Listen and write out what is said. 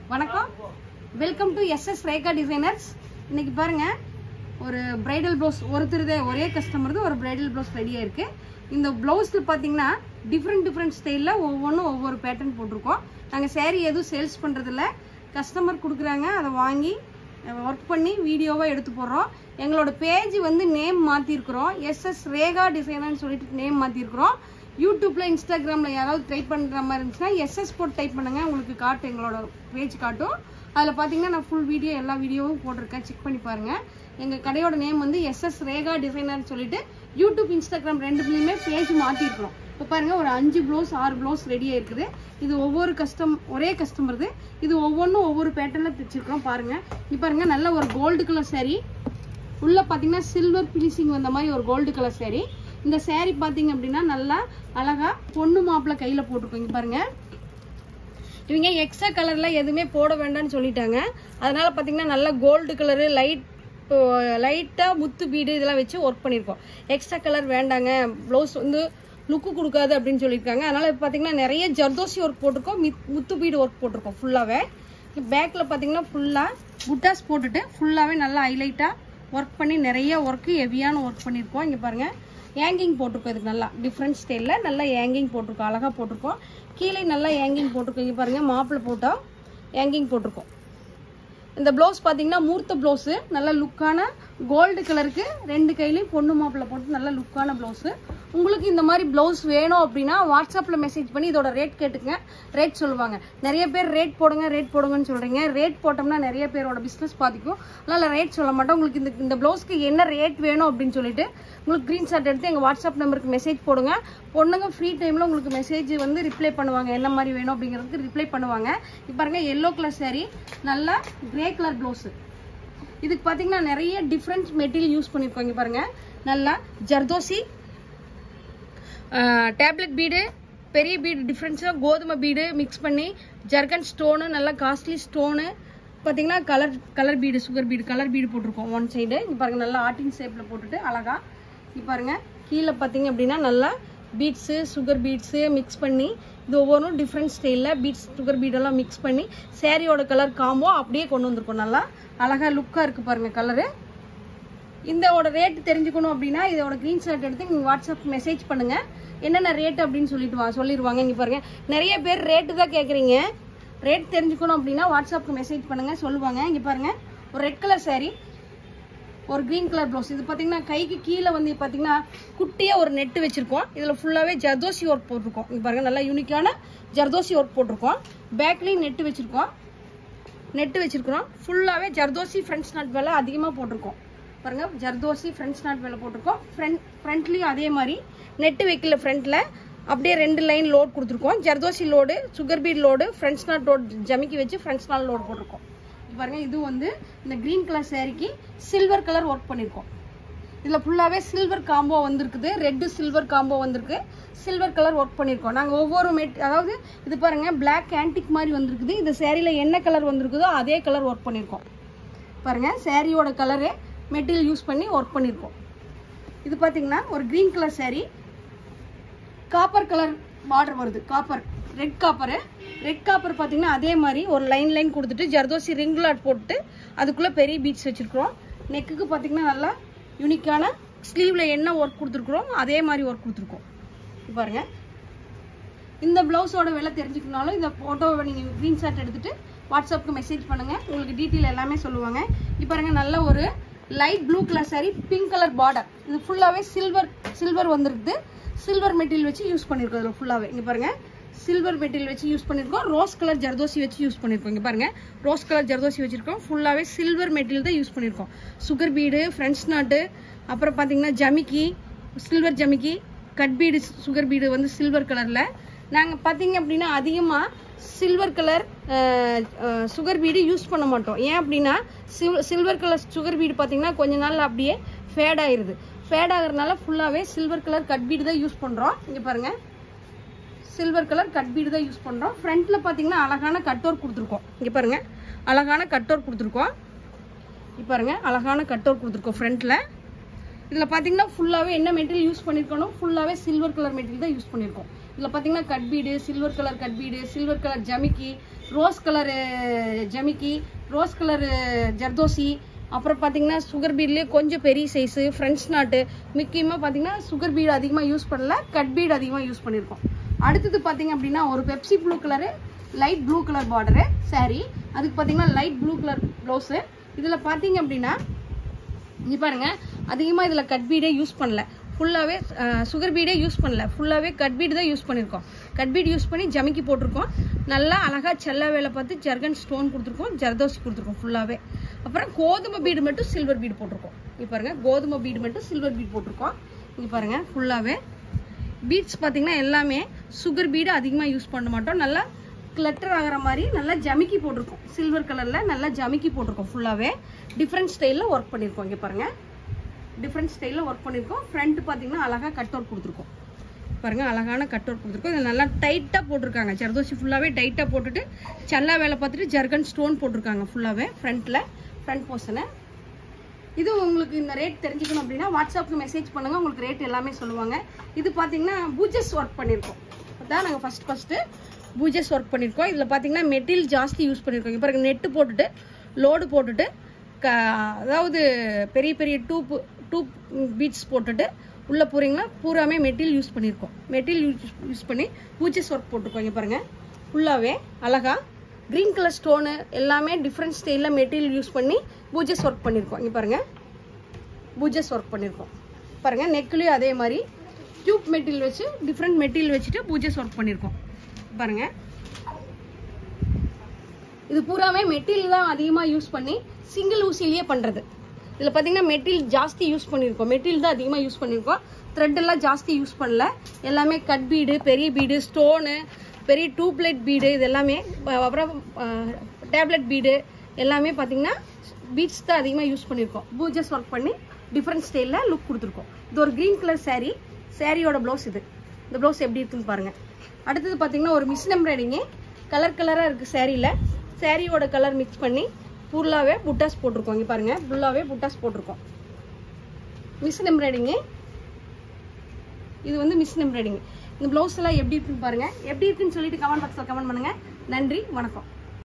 வணக்கம் welcome to SS Rekha designers இன்னைக்கு பாருங்க ஒரு பிரைடல் ப்ளவுஸ் ஒருத்தருதே ஒரே கஸ்டமர்து ஒரு பிரைடல் ப்ளவுஸ் ரெடியாக இருக்கு இந்த ப்ளவுஸில் பார்த்தீங்கன்னா டிஃப்ரெண்ட் டிஃப்ரெண்ட் ஸ்டைலில் ஒவ்வொன்றும் ஒவ்வொரு பேட்டர்ன் போட்டிருக்கோம் நாங்கள் saree எதுவும் சேல்ஸ் பண்ணுறதில்ல கஸ்டமர் கொடுக்குறாங்க அதை வாங்கி ஒர்க் பண்ணி வீடியோவாக எடுத்து போடுறோம் எங்களோட பேஜ் வந்து நேம் மாற்றிருக்கிறோம் எஸ்எஸ் ரேகா டிசைனர்னு சொல்லிட்டு நேம் மாற்றிருக்கிறோம் யூடியூப்ல இன்ஸ்டாகிராம்ல யாராவது டைப் பண்ற மாதிரி இருந்துச்சுன்னா எஸ்எஸ் போட்டு டைப் பண்ணுங்க உங்களுக்கு காட்டும் எங்களோட பேஜ் காட்டும் அதில் பார்த்தீங்கன்னா நான் ஃபுல் வீடியோ எல்லா வீடியோவும் போட்டிருக்கேன் செக் பண்ணி பாருங்க எங்க கடையோட நேம் வந்து எஸ்எஸ் ரேகா டிசைனர்னு சொல்லிட்டு யூடியூப் இன்ஸ்டாகிராம் ரெண்டுத்துலையுமே பேஜ் மாற்றிருக்கிறோம் இப்போ பாருங்க ஒரு அஞ்சு ப்ளவுஸ் ஆறு ப்ளவுஸ் ரெடியாக இருக்குது இது ஒவ்வொரு கஸ்டம் ஒரே கஸ்டமர்து இது ஒவ்வொன்றும் ஒவ்வொரு பேட்டர்னில் தைச்சிருக்கிறோம் பாருங்க இப்போ பாருங்க நல்ல ஒரு கோல்டு கலர் saree உள்ள பாத்தீங்கன்னா சில்வர் ஃபினிஷிங் வந்த மாதிரி ஒரு கோல்டு கலர் saree இந்த saree பாத்தீங்க அப்படின்னா நல்லா அழகா பொண்ணு மாப்பிள்ளை கையில போட்டிருக்கோங்க பாருங்க இவங்க எக்ஸ்ட்ரா கலர்ல எதுவுமே போட வேண்டாம்னு சொல்லிட்டாங்க அதனால பாத்தீங்கன்னா நல்லா கோல்டு கலரு லைட் லைட்டா முத்து பீடு இதெல்லாம் வச்சு ஒர்க் பண்ணியிருக்கோம் எக்ஸ்ட்ரா கலர் வேண்டாங்க ப்ளவுஸ் வந்து லுக்கு கொடுக்காது அப்படின்னு சொல்லியிருக்காங்க அதனால இப்ப பாத்தீங்கன்னா நிறைய ஜர்தோசி ஒர்க் போட்டிருக்கோம் மித்- முத்து பீடு ஒர்க் போட்டிருக்கோம் ஃபுல்லாவே பேக்கில் பார்த்தீங்கன்னா ஃபுல்லாக புட்டாஸ் போட்டுட்டு ஃபுல்லாகவே நல்லா ஹைலைட்டாக ஒர்க் பண்ணி நிறைய ஒர்க்கு ஹெவியான ஒர்க் பண்ணியிருக்கோம் இங்கே பாருங்கள் ஏங்கிங் போட்டிருக்கோம் இதுக்கு நல்லா டிஃப்ரெண்ட் ஸ்டைலில் நல்லா ஏங்கிங் போட்டிருக்கோம் அழகாக போட்டிருக்கோம் கீழே நல்லா ஏங்கிங் போட்டிருக்கோம் இங்கே பாருங்கள் மாப்பிள்ளை போட்டோம் ஏங்கிங் போட்டிருக்கோம் இந்த ப்ளவுஸ் பார்த்தீங்கன்னா மூர்த்த ப்ளவுஸு நல்ல லுக்கான கோல்டு கலருக்கு ரெண்டு கையிலையும் பொண்ணு மாப்பிள்ளை போட்டு நல்ல லுக்கான ப்ளவுஸு உங்களுக்கு இந்த மாதிரி ப்ளவுஸ் வேணும் அப்படின்னா வாட்ஸ்அப்பில் மெசேஜ் பண்ணி இதோட ரேட் கேட்டுங்க ரேட் சொல்லுவாங்க நிறைய பேர் ரேட் போடுங்க ரேட் போடுங்கன்னு சொல்கிறீங்க ரேட் போட்டோம்னா நிறைய பேரோட பிஸ்னஸ் பாதிக்கும் அதனால் ரேட் சொல்ல மாட்டோம் உங்களுக்கு இந்த இந்த ப்ளவுஸ்க்கு என்ன ரேட் வேணும் அப்படின்னு சொல்லிட்டு உங்களுக்கு க்ரீன் ஷாட் எடுத்து எங்கள் வாட்ஸ்அப் நம்பருக்கு மெசேஜ் போடுங்க பொண்ணுங்க ஃப்ரீ டைமில் உங்களுக்கு மெசேஜ் வந்து ரிப்ளை பண்ணுவாங்க என்ன மாதிரி வேணும் அப்படிங்கிறதுக்கு ரிப்ளை பண்ணுவாங்க இப்போ பாருங்க எல்லோ கலர் saree நல்லா கிரே கலர் ப்ளவுஸு இதுக்கு பார்த்தீங்கன்னா நிறைய டிஃப்ரெண்ட் மெட்டீரியல் யூஸ் பண்ணியிருக்கோம் இங்க பாருங்க நல்லா ஜர்தோசி டேப்லெட் பீடு பெரிய பீடு டிஃப்ரென்ஸாக கோதுமை பீடு மிக்ஸ் பண்ணி ஜர்கன் ஸ்டோனு நல்லா காஸ்ட்லி ஸ்டோனு பார்த்தீங்கன்னா colour colour bead sugar bead colour bead போட்டிருக்கோம் ஒன் சைடு இங்கே பாருங்க நல்லா ஆர்டின் ஷேப்பில் போட்டுட்டு அழகா இங்கே பாருங்க கீழே பார்த்தீங்க அப்படின்னா நல்லா பீட்ஸு சுகர் பீட்ஸு மிக்ஸ் பண்ணி இது ஒவ்வொன்றும் டிஃப்ரெண்ட் ஸ்டைலில் பீட்ஸ் சுகர் பீடெல்லாம் மிக்ஸ் பண்ணி சேரீயோட கலர் காம்போ அப்படியே கொண்டு வந்திருக்கோம் நல்லா அழகா லுக்காக இருக்குது பாருங்க கலரு இதோட ரேட் தெரிஞ்சுக்கணும் அப்படின்னா இதோட ஸ்க்ரீன்ஷாட் எடுத்து நீங்கள் வாட்ஸ்அப் மெசேஜ் பண்ணுங்க என்னென்ன ரேட் அப்படின்னு சொல்லிட்டு வா சொல்லிடுவாங்க இங்கே பாருங்க நிறைய பேர் ரேட்டு தான் கேட்குறீங்க ரேட் தெரிஞ்சுக்கணும் அப்படின்னா வாட்ஸ்அப்புக்கு மெசேஜ் பண்ணுங்க சொல்லுவாங்க இங்கே பாருங்க ஒரு ரெட் கலர் saree ஒரு கிரீன் கலர் ப்ளவுஸ் இது பார்த்தீங்கன்னா கைக்கு கீழே வந்து பார்த்தீங்கன்னா குட்டியாக ஒரு நெட்டு வச்சிருக்கோம் இதில் ஃபுல்லாகவே ஜர்தோசி ஒர்க் போட்டிருக்கோம் இங்கே பாருங்க நல்லா யூனிக்கான ஜர்தோசி ஒர்க் போட்டிருக்கோம் பேக்லேயும் நெட்டு வச்சிருக்கோம் நெட்டு வச்சிருக்கிறோம் ஃபுல்லாகவே ஜர்தோசி ஃப்ரண்ட்ஸ் நாட் வேலை அதிகமாக போட்டிருக்கோம் பாருங்க ஜர்தோசி ஃப்ரண்ட்ஸ் நாட் வேலை போட்டிருக்கோம் ஃப்ரண்ட் ஃப்ரண்ட்லேயும் அதே மாதிரி நெட்டு வைக்கல ஃப்ரண்ட்டில் அப்படியே ரெண்டு லைன் லோட் கொடுத்துருக்கோம் zardozi load sugar bead load French knot load ஜமிக்கி வச்சு ஃப்ரண்ட்ஸ் நாட் லோடு போட்டிருக்கோம் இது பாருங்க இது வந்து இந்த க்ரீன் கலர் சேரீக்கு சில்வர் கலர் ஒர்க் பண்ணியிருக்கோம் இதில் ஃபுல்லாகவே சில்வர் காம்போ வந்திருக்குது ரெட்டு சில்வர் காம்போ வந்திருக்கு சில்வர் கலர் ஒர்க் பண்ணியிருக்கோம் நாங்கள் ஒவ்வொரு மெட் அதாவது இது பாருங்க Black ஆன்டிக் மாதிரி வந்திருக்குது இந்த சேரீல என்ன கலர் வந்திருக்குதோ அதே கலர் ஒர்க் பண்ணியிருக்கோம் பாருங்க சேரீயோட கலரு மெட்டீரியல் யூஸ் பண்ணி ஒர்க் பண்ணியிருக்கோம் இது பார்த்தீங்கன்னா ஒரு green colour saree copper colour border வருது copper red copper red copper பார்த்தீங்கன்னா அதே மாதிரி ஒரு லைன் லைன் கொடுத்துட்டு ஜர்தோசி ரிங் லாட் போட்டு அதுக்குள்ளே பெரிய பீட்ஸ் வச்சுருக்குறோம் நெக்குக்கு பார்த்தீங்கன்னா நல்லா யூனிக்கான ஸ்லீவில் என்ன ஒர்க் கொடுத்துருக்குறோம் அதே மாதிரி ஒர்க் கொடுத்துருக்கோம் இது பாருங்க இந்த ப்ளவுஸோட விலை தெரிஞ்சுக்கணுனாலும் இந்த ஃபோட்டோவை நீங்கள் ஸ்க்ரீன்ஷாட் எடுத்துட்டு வாட்ஸ்அப்புக்கு மெசேஜ் பண்ணுங்கள் உங்களுக்கு டீட்டெயில் எல்லாமே சொல்லுவாங்க இப்போ பாருங்க நல்ல ஒரு light blue colour saree pink colour border இது ஃபுல்லாகவே சில்வர் சில்வர் வந்துருக்குது சில்வர் மெட்டீரியல் வச்சு யூஸ் பண்ணியிருக்கோம் இதில் ஃபுல்லாகவே இங்கே பாருங்க சில்வர் மெட்டீரியல் வச்சு யூஸ் பண்ணியிருக்கோம் ரோஸ் கலர் ஜர்தோசி வச்சு யூஸ் பண்ணியிருக்கோம் இங்கே பாருங்க ரோஸ் கலர் ஜர்தோசி வச்சிருக்கோம் ஃபுல்லாகவே சில்வர் மெட்டீரியல் தான் யூஸ் பண்ணியிருக்கோம் சுகர் பீடு ஃப்ரெண்ட்ஸ் நாட்டு அப்புறம் பார்த்தீங்கன்னா ஜமிக்கி சில்வர் ஜமிக்கி கட் பீடு சுகர் பீடு வந்து சில்வர் கலரில் நாங்கள் பார்த்தீங்க அப்படின்னா அதிகமாக silver colour sugar bead use பண்ண மாட்டோம் ஏன் அப்படின்னா சில்வர் கலர் சுகர் பீடு பார்த்தீங்கன்னா கொஞ்ச நாள் அப்படியே ஃபேட் ஆயிருது ஃபேட் ஆகுறதுனால ஃபுல்லாகவே சில்வர் கலர் கட் பீடு தான் யூஸ் பண்ணுறோம் இங்கே பாருங்கள் சில்வர் கலர் கட் பீடு தான் யூஸ் பண்ணுறோம் ஃப்ரண்ட்டில் பார்த்தீங்கன்னா அழகான கட் ஒர்க் கொடுத்துருக்கோம் இங்கே பாருங்க அழகான கட் ஒர்க் கொடுத்துருக்கோம் இப்போ பாருங்க அழகான கட் ஒர்க் கொடுத்துருக்கோம் ஃப்ரண்ட்டில் இதில் பார்த்தீங்கன்னா ஃபுல்லாகவே என்ன மெட்டீரியல் யூஸ் பண்ணியிருக்கணும் ஃபுல்லாகவே சில்வர் கலர் மெட்டீரியல் தான் யூஸ் பண்ணியிருக்கோம் இதில் பார்த்தீங்கன்னா cut bead silver colour cut bead silver colour ஜமிக்கி ரோஸ் கலர் ஜமிக்கி ரோஸ் கலர் ஜர்தோசி அப்புறம் பார்த்தீங்கன்னா சுகர் பீட்லேயே கொஞ்சம் பெரிய சைஸு ஃப்ரெண்ட்ஸ் நாட்டு முக்கியமாக பார்த்தீங்கன்னா சுகர் பீடு அதிகமாக யூஸ் பண்ணல கட் பீடு அதிகமாக யூஸ் பண்ணியிருக்கோம் அடுத்தது பார்த்தீங்க அப்படின்னா ஒரு Pepsi blue colour light blue colour border saree அதுக்கு பார்த்தீங்கன்னா லைட் ப்ளூ கலர் ப்ளவுஸு இதில் பார்த்தீங்க அப்படின்னா இங்க பாருங்க அதிகமாக இதில் கட் பீடே யூஸ் பண்ணல ஃபுல்லாகவே சுகர் பீடே யூஸ் பண்ணல ஃபுல்லாகவே கட் பீடு தான் யூஸ் பண்ணியிருக்கோம் கட் பீடு யூஸ் பண்ணி ஜமிக்கி போட்டிருக்கோம் நல்லா அழகாக செல்ல வேலை பார்த்து ஜர்கன் ஸ்டோன் கொடுத்துருக்கோம் ஜர்தோசி கொடுத்துருக்கோம் ஃபுல்லாகவே அப்புறம் கோதுமை பீடு மட்டும் சில்வர் பீடு போட்டிருக்கோம் இங்கே பாருங்க கோதுமை பீடு மட்டும் சில்வர் பீடு போட்டிருக்கோம் இங்கே பாருங்க ஃபுல்லாகவே பீட்ஸ் பார்த்தீங்கன்னா எல்லாமே சுகர் பீடு அதிகமாக யூஸ் பண்ண மாட்டோம் நல்லா கிளட்டர் ஆகிற மாதிரி நல்லா ஜமிக்கி போட்டிருக்கோம் சில்வர் கலரில் நல்லா ஜமிக்கி போட்டிருக்கோம் ஃபுல்லாகவே டிஃப்ரெண்ட் ஸ்டைலில் ஒர்க் பண்ணியிருக்கோம் இங்கே பாருங்கள் டிஃப்ரெண்ட் ஸ்டைலில் ஒர்க் பண்ணியிருக்கோம் ஃப்ரண்ட் பார்த்தீங்கன்னா அழகாக கட் அவுட் கொடுத்துருக்கோம் பாருங்க அழகான கட் அவுட் கொடுத்துருக்கோம் இதில் நல்லா டைட்டாக போட்டிருக்காங்க ஜர்தோசி ஃபுல்லாகவே டைட்டாக போட்டுட்டு சல்லா வேலை பார்த்துட்டு ஜர்கன் ஸ்டோன் போட்டிருக்காங்க ஃபுல்லாகவே ஃப்ரண்ட்டில் ஃப்ரண்ட் போர்ஷனை இது உங்களுக்கு இந்த ரேட் தெரிஞ்சுக்கணும் அப்படின்னா வாட்ஸ்அப்புக்கு மெசேஜ் பண்ணுங்க உங்களுக்கு ரேட் எல்லாமே சொல்லுவாங்க இது பார்த்தீங்கன்னா பூஜஸ் ஒர்க் பண்ணியிருக்கோம் அதான் நாங்கள் ஃபர்ஸ்ட் ஃபர்ஸ்ட்டு பூஜஸ் ஒர்க் பண்ணியிருக்கோம் இதில் பார்த்தீங்கன்னா மெட்டீரியல் ஜாஸ்தி யூஸ் பண்ணியிருக்கோம் இப்போ நெட்டு போட்டுட்டு லோடு போட்டுட்டு க அதாவது பெரிய பெரிய டூப் டூப் பீட்ஸ் போட்டுட்டு உள்ளே போகிறீங்கன்னா பூராமே மெட்டீரியல் யூஸ் பண்ணியிருக்கோம் மெட்டீரியல் யூஸ் யூஸ் பண்ணி பூஜஸ் ஒர்க் போட்டிருக்கோம் இங்கே பாருங்கள் ஃபுல்லாகவே அழகா க்ரீன் கலர் ஸ்டோனு எல்லாமே டிஃப்ரெண்ட் ஸ்டைலில் மெட்டீரியல் யூஸ் பண்ணி பூஜஸ் ஒர்க் பண்ணியிருக்கோம் இங்கே பாருங்கள் பூஜஸ் ஒர்க் பண்ணியிருக்கோம் பாருங்கள் நெக்லேயும் அதே மாதிரி டியூப் மெட்டீரியல் வச்சு டிஃப்ரெண்ட் மெட்டீரியல் வச்சுட்டு பூஜஸ் ஒர்க் பண்ணியிருக்கோம் பாருங்கள் இது பூராமே மெட்டீரியல் தான் அதிகமாக யூஸ் பண்ணி சிங்கிள் ஊசிலேயே பண்ணுறது இதில் பார்த்தீங்கன்னா மெட்டீரியல் ஜாஸ்தி யூஸ் பண்ணியிருக்கோம் மெட்டீரியல் தான் அதிகமாக யூஸ் பண்ணியிருக்கோம் த்ரெட் எல்லாம் ஜாஸ்தி யூஸ் பண்ணல எல்லாமே கட் பீடு பெரிய பீடு ஸ்டோனு பெரிய டூப்லைட் பீடு இது எல்லாமே அஹ் அப்புறம் டேப்லெட் பீடு எல்லாமே பார்த்தீங்கன்னா பீட்ஸ் தான் அதிகமாக யூஸ் பண்ணியிருக்கோம் பூஜஸ் ஒர்க் பண்ணி டிஃப்ரெண்ட் ஸ்டைலில் லுக் கொடுத்துருக்கோம் இது ஒரு க்ரீன் கலர் saree சாரியோட ப்ளவுஸ் இது இந்த ப்ளவுஸ் எப்படி இருக்குன்னு பாருங்கள் அடுத்தது பார்த்தீங்கன்னா ஒரு மிஷின் எம்ப்ராய்டிங்கு கலர் கலராக இருக்குது சாரியில் சாரியோட கலர் மிக்ஸ் பண்ணி ஃபுல்லாகவே புட்டாஸ் போட்டிருக்கோம் இங்கே பாருங்கள் ஃபுல்லாகவே புட்டாஸ் போட்டிருக்கோம் மிஷின் எம்ப்ராய்டிங்கு இது வந்து மிஷின் எம்ப்ராய்டிங் இந்த ப்ளவுஸ் எல்லாம் எப்படி இருக்குன்னு பாருங்கள் எப்படி இருக்குன்னு சொல்லிட்டு கமெண்ட் பாக்ஸில் கமெண்ட் பண்ணுங்கள் நன்றி வணக்கம்